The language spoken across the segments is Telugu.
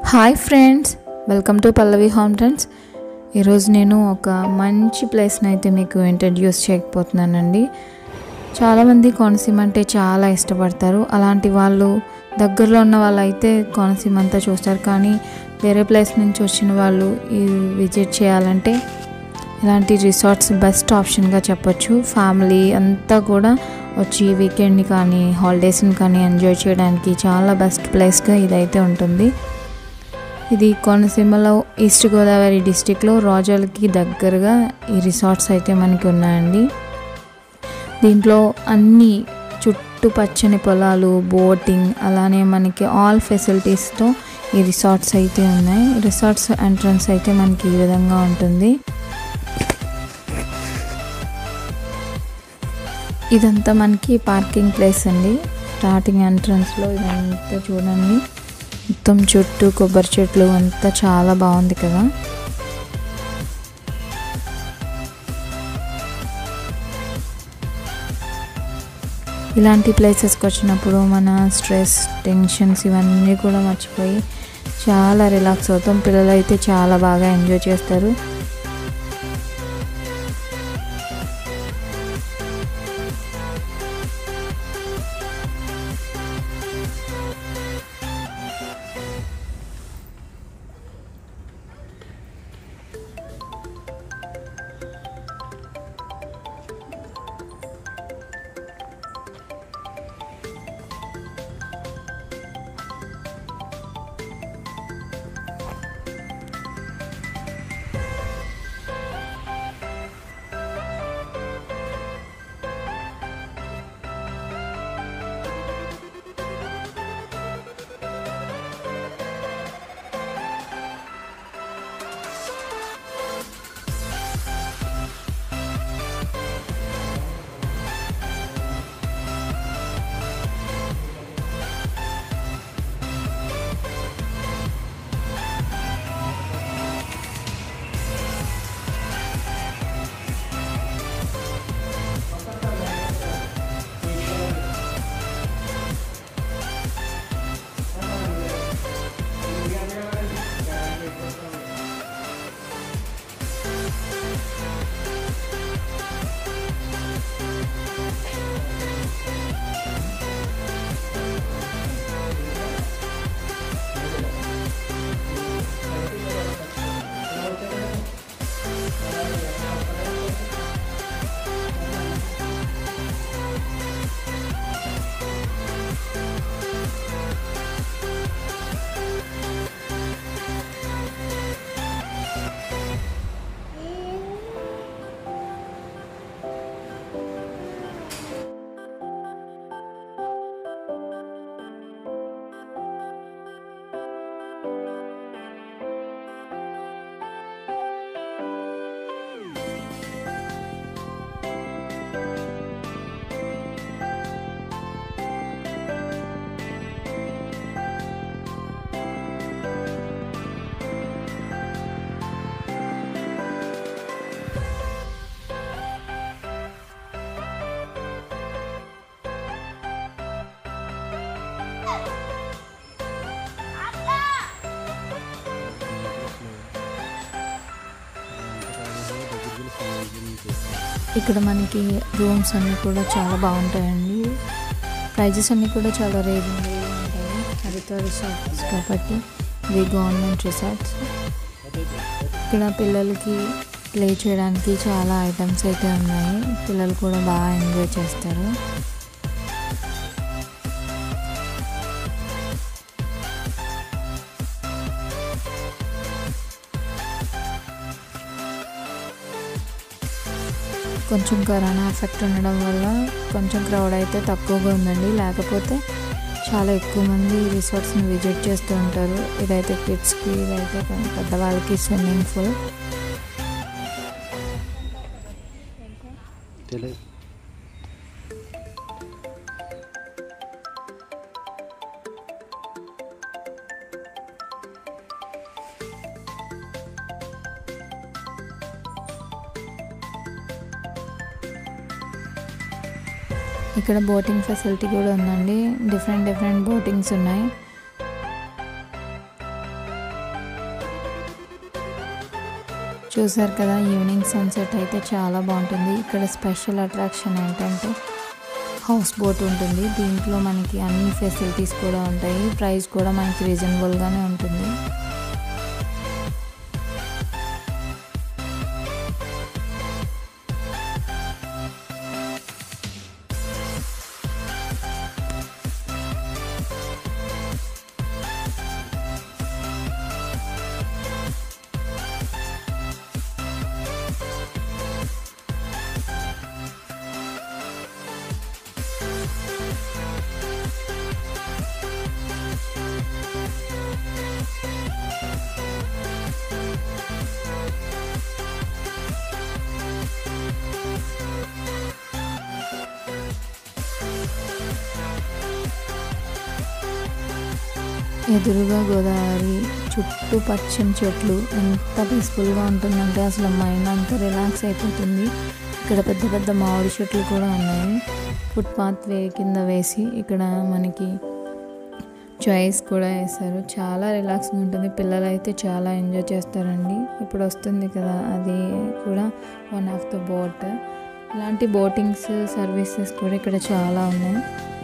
hi friends welcome to Pallavi home tens ఈరోజు నేను ఒక మంచి ప్లేస్ని అయితే మీకు ఇంట్రడ్యూస్ చేయకపోతున్నానండి చాలామంది కోనసీమ అంటే చాలా ఇష్టపడతారు అలాంటి వాళ్ళు దగ్గరలో ఉన్న వాళ్ళు అయితే కోనసీమ అంతా చూస్తారు కానీ వేరే ప్లేస్ నుంచి వచ్చిన వాళ్ళు ఈ విజిట్ చేయాలంటే ఇలాంటి రిసార్ట్స్ బెస్ట్ ఆప్షన్గా చెప్పొచ్చు ఫ్యామిలీ అంతా కూడా వచ్చి వీకెండ్ని కానీ హాలిడేస్ని కానీ ఎంజాయ్ చేయడానికి చాలా బెస్ట్ ప్లేస్గా ఇదైతే ఉంటుంది ఇది కోనసీమలో ఈస్ట్ గోదావరి డిస్టిక్లో రాజోలకి దగ్గరగా ఈ రిసార్ట్స్ అయితే మనకి ఉన్నాయండి దీంట్లో అన్ని చుట్టూ పచ్చని పొలాలు బోటింగ్ అలానే మనకి ఆల్ ఫెసిలిటీస్తో ఈ రిసార్ట్స్ అయితే ఉన్నాయి రిసార్ట్స్ ఎంట్రన్స్ అయితే మనకి ఈ విధంగా ఉంటుంది ఇదంతా మనకి పార్కింగ్ ప్లేస్ అండి స్టార్టింగ్ ఎంట్రన్స్లో ఇదంతా చూడండి మొత్తం చుట్టూ కొబ్బరి చెట్లు అంతా చాలా బాగుంది కదా ఇలాంటి ప్లేసెస్కి వచ్చినప్పుడు మన స్ట్రెస్ టెన్షన్స్ ఇవన్నీ కూడా మర్చిపోయి చాలా రిలాక్స్ అవుతాం పిల్లలు అయితే చాలా బాగా ఎంజాయ్ చేస్తారు ఇక్కడ మనకి రూమ్స్ అన్నీ కూడా చాలా బాగుంటాయండి ప్రైజెస్ అన్నీ కూడా చాలా రీజనబుల్గా ఉంటాయి హరిత రిసార్ట్స్ కాబట్టి ఇవి గవర్నమెంట్ రిసార్ట్స్ ఇక్కడ పిల్లలకి ప్లే చేయడానికి చాలా ఐటమ్స్ అయితే ఉన్నాయి పిల్లలు కూడా బాగా ఎంజాయ్ చేస్తారు కొంచెం కరోనా ఎఫెక్ట్ ఉండడం వల్ల కొంచెం క్రౌడ్ అయితే తక్కువగా ఉందండి లేకపోతే చాలా ఎక్కువ మంది రిసార్ట్స్ని విజిట్ చేస్తూ ఉంటారు ఇదైతే కిడ్స్కి ఇదైతే పెద్దవాళ్ళకి స్విమ్మింగ్ పూల్ తెలియదు ఇక్కడ బోటింగ్ ఫెసిలిటీ కూడా ఉందండి డిఫరెంట్ డిఫరెంట్ బోటింగ్స్ ఉన్నాయి చూసారు కదా ఈవినింగ్ సన్సెట్ అయితే చాలా బాగుంటుంది ఇక్కడ స్పెషల్ అట్రాక్షన్ ఏంటంటే హౌస్ బోట్ ఉంటుంది దీంట్లో మనకి అన్ని ఫెసిలిటీస్ కూడా ఉంటాయి ప్రైస్ కూడా మనకి రీజనబుల్గానే ఉంటుంది ఎదురుగా గోదావరి చుట్టూ పచ్చని చెట్లు ఎంత పీస్ఫుల్గా ఉంటుందంటే అసలు మైండ్ అంతా రిలాక్స్ అయిపోతుంది ఇక్కడ పెద్ద పెద్ద మామిడి చెట్లు కూడా ఉన్నాయి ఫుట్పాత్ వే కింద వేసి ఇక్కడ మనకి చాయిస్ కూడా వేస్తారు చాలా రిలాక్స్గా ఉంటుంది పిల్లలు అయితే చాలా ఎంజాయ్ చేస్తారండి ఇప్పుడు వస్తుంది కదా అది కూడా వన్ ఆఫ్ ద బోట్ ఇలాంటి బోటింగ్స్ సర్వీసెస్ కూడా ఇక్కడ చాలా ఉన్నాయి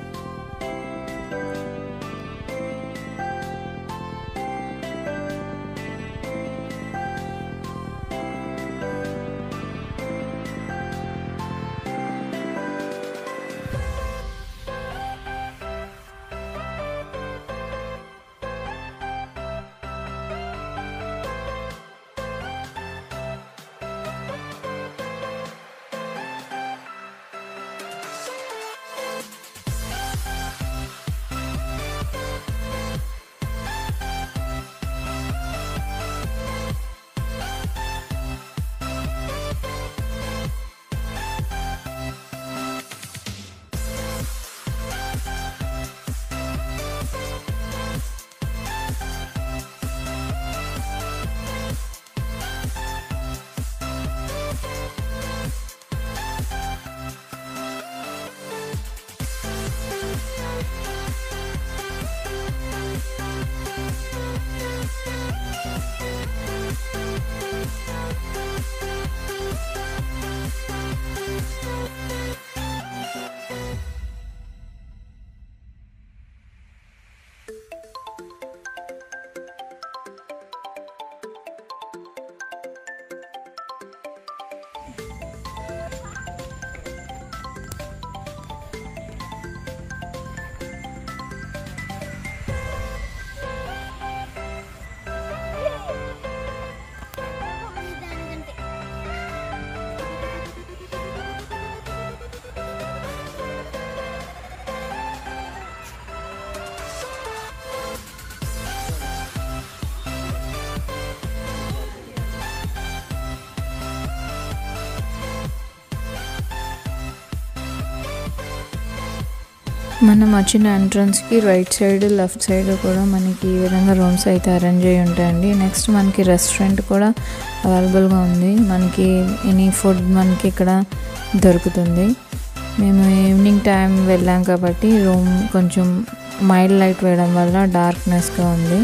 మనం వచ్చిన ఎంట్రన్స్కి రైట్ సైడ్ లెఫ్ట్ సైడ్ కూడా మనకి ఈ విధంగా రూమ్స్ అయితే అరేంజ్ అయ్యి ఉంటాయండి నెక్స్ట్ మనకి రెస్టారెంట్ కూడా అవైలబుల్గా ఉంది మనకి ఎనీ ఫుడ్ మనకి ఇక్కడ దొరుకుతుంది మేము ఈవినింగ్ టైం వెళ్ళాం కాబట్టి రూమ్ కొంచెం మైల్డ్ లైట్ వేయడం వల్ల డార్క్నెస్గా ఉంది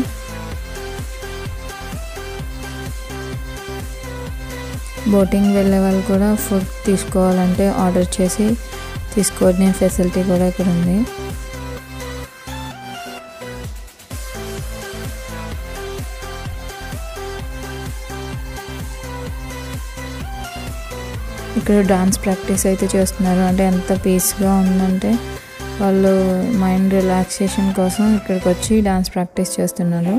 బోటింగ్ వెళ్ళే వాళ్ళు కూడా ఫుడ్ తీసుకోవాలంటే ఆర్డర్ చేసి తీసుకునే ఫెసిలిటీ కూడా ఇక్కడ ఉంది ఇక్కడ డాన్స్ ప్రాక్టీస్ అయితే చేస్తున్నారు అంటే ఎంత పీస్గా ఉందంటే వాళ్ళు మైండ్ రిలాక్సేషన్ కోసం ఇక్కడికి వచ్చి డాన్స్ ప్రాక్టీస్ చేస్తున్నారు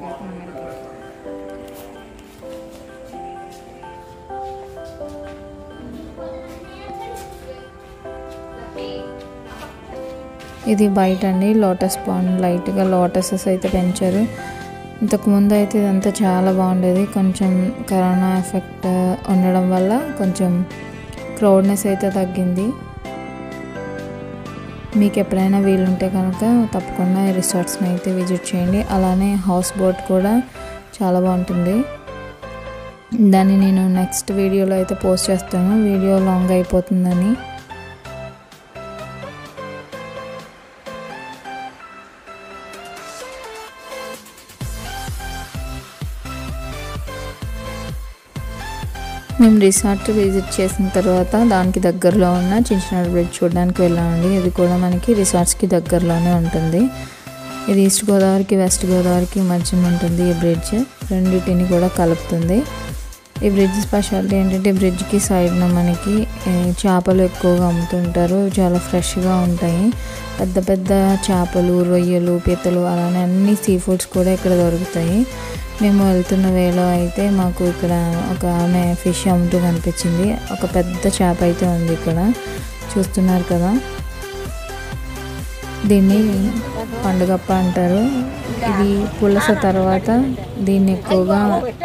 ఇది బయట అండి లోటస్ పాండ్ లైట్గా లోటసెస్ అయితే పెంచారు ఇంతకు ముందు అయితే ఇదంతా చాలా బాగుండేది కొంచెం కరోనా ఎఫెక్ట్ ఉండడం వల్ల కొంచెం క్రౌడ్నెస్ అయితే తగ్గింది మీకు ఎప్పుడైనా వీలుంటే కనుక తప్పకుండా ఈ రిసార్ట్స్ని అయితే విజిట్ చేయండి అలానే హౌస్ బోట్ కూడా చాలా బాగుంటుంది దాన్ని నేను నెక్స్ట్ వీడియోలో అయితే పోస్ట్ చేస్తాను వీడియో లాంగ్ అయిపోతుందని మేము రిసార్ట్ విజిట్ చేసిన తర్వాత దానికి దగ్గరలో ఉన్న చించినాడు బ్రిడ్జ్ చూడడానికి వెళ్ళామండి ఇది కూడా మనకి రిసార్ట్స్కి దగ్గరలోనే ఉంటుంది ఇది ఈస్ట్ గోదావరికి వెస్ట్ గోదావరికి మధ్యన ఉంటుంది ఈ బ్రిడ్జ్ రెండింటిని కూడా కలుపుతుంది ఈ బ్రిడ్జ్ స్పెషాలిటీ ఏంటంటే ఈ బ్రిడ్జ్కి సైడ్న మనకి ఏ, చేపలు ఎక్కువగా అమ్ముతుంటారు చాలా ఫ్రెష్గా ఉంటాయి పెద్ద పెద్ద చేపలు రొయ్యలు పీతలు అలానే అన్ని సీ ఫుడ్స్ కూడా ఇక్కడ దొరుకుతాయి మేము వెళ్తున్న వేలో అయితే మాకు ఇక్కడ ఒక ఆమె ఫిష్ అమ్ముతూ కనిపించింది ఒక పెద్ద చేప అయితే ఉంది ఇక్కడ చూస్తున్నారు కదా దీన్ని పండుగప్ప అంటారు ఇది పులస తర్వాత దీన్ని ఎక్కువగా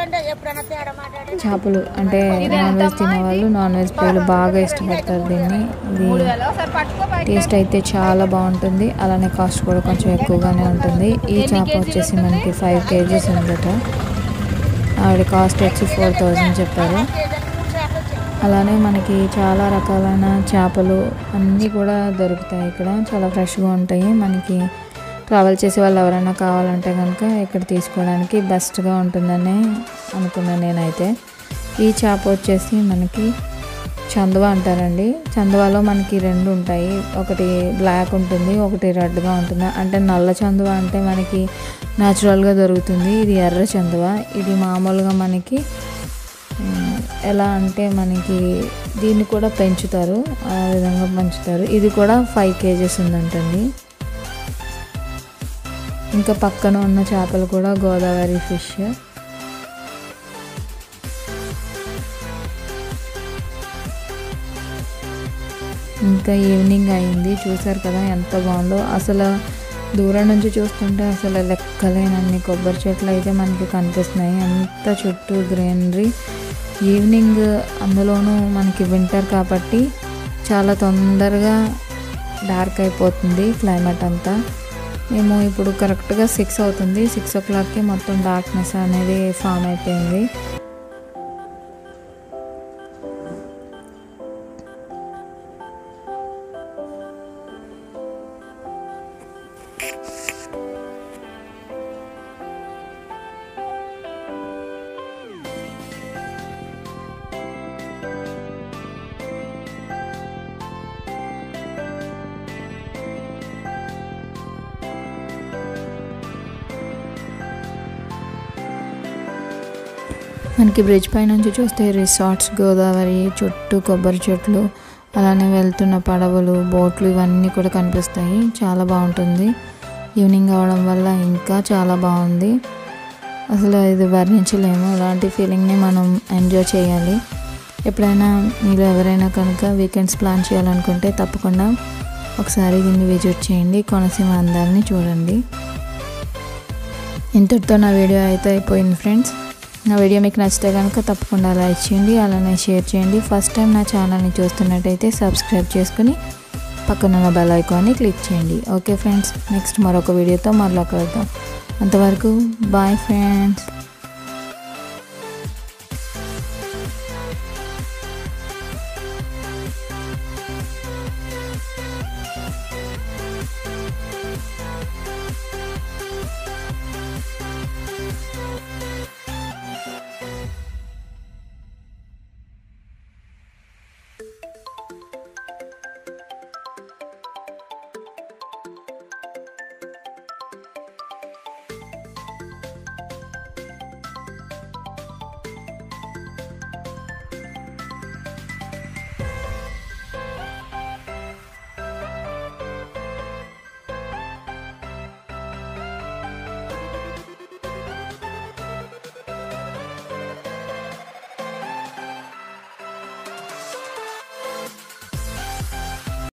చేపలు అంటే నాన్ వెజ్ తినేవాళ్ళు నాన్ వెజ్ ప్రియులు బాగా ఇష్టపడతారు దీన్ని ఇది టేస్ట్ అయితే చాలా బాగుంటుంది అలానే కాస్ట్ కూడా కొంచెం ఎక్కువగానే ఉంటుంది ఈ చేప వచ్చేసి మనకి ఫైవ్ కేజీస్ ఉందట ఆవిడ కాస్ట్ వచ్చి ఫోర్ థౌజండ్ చెప్పారు అలానే మనకి చాలా రకాలైన చేపలు అన్నీ కూడా దొరుకుతాయి ఇక్కడ చాలా ఫ్రెష్గా ఉంటాయి మనకి ట్రావెల్ చేసే వాళ్ళు ఎవరైనా కావాలంటే కనుక ఇక్కడ తీసుకోవడానికి బెస్ట్గా ఉంటుందని అనుకున్నాను నేనైతే ఈ చేప వచ్చేసి మనకి చందువ అంటారండి చందువలో మనకి రెండు ఉంటాయి ఒకటి బ్లాక్ ఉంటుంది ఒకటి రెడ్గా ఉంటుంది అంటే నల్ల చందువ అంటే మనకి న్యాచురల్గా దొరుకుతుంది ఇది ఎర్ర చందువ ఇది మామూలుగా మనకి ఉమ్, ఎలా అంటే మనకి దీన్ని కూడా పెంచుతారు ఆ విధంగా పెంచుతారు ఇది కూడా ఫైవ్ కేజెస్ ఉందంటండి ఇంకా పక్కన ఉన్న చేపలు కూడా గోదావరి ఫిష్ ఇంకా ఈవినింగ్ అయింది చూసారు కదా ఎంత బాగుందో అసలు దూరం నుంచి చూస్తుంటే అసలు లెక్కలేనన్ని కొబ్బరి చెట్లు అయితే మనకి కనిపిస్తున్నాయి అంత చుట్టూ గ్రీనరీ ఈవినింగ్ అందులోనూ మనకి వింటర్ కాబట్టి చాలా తొందరగా డార్క్ అయిపోతుంది క్లైమేట్ అంతా మేము ఇప్పుడు కరెక్ట్గా సిక్స్ అవుతుంది సిక్స్ ఓ క్లాక్కి మొత్తం డార్క్నెస్ అనేది ఫామ్ అయిపోయింది మనకి బ్రిడ్జ్ పై నుంచి చూస్తే రిసార్ట్స్ గోదావరి చుట్టూ కొబ్బరి చెట్లు అలానే వెళ్తున్న పడవలు బోట్లు ఇవన్నీ కూడా కనిపిస్తాయి చాలా బాగుంటుంది ఈవినింగ్ అవడం వల్ల ఇంకా చాలా బాగుంది అసలు ఇది వర్ణించలేము అలాంటి ఫీలింగ్ని మనం ఎంజాయ్ చేయాలి ఎప్పుడైనా మీరు ఎవరైనా కనుక వీకెండ్స్ ప్లాన్ చేయాలనుకుంటే తప్పకుండా ఒకసారి దీన్ని విజిట్ చేయండి కోనసీమ అందాలని చూడండి ఇంతటితో నా వీడియో అయితే అయిపోయింది ఫ్రెండ్స్ నా వీడియో మీకు నచ్చితే కనుక తప్పకుండా లైక్ చేయండి అలానే షేర్ చేయండి ఫస్ట్ టైం నా ఛానల్ని చూస్తున్నట్టయితే సబ్స్క్రైబ్ చేసుకుని పక్కన ఉన్న బెల్ ఐకాన్ని క్లిక్ చేయండి ఓకే ఫ్రెండ్స్ నెక్స్ట్ మరొక వీడియోతో మరలా కలుద్దాం అంతవరకు బాయ్ ఫ్రెండ్స్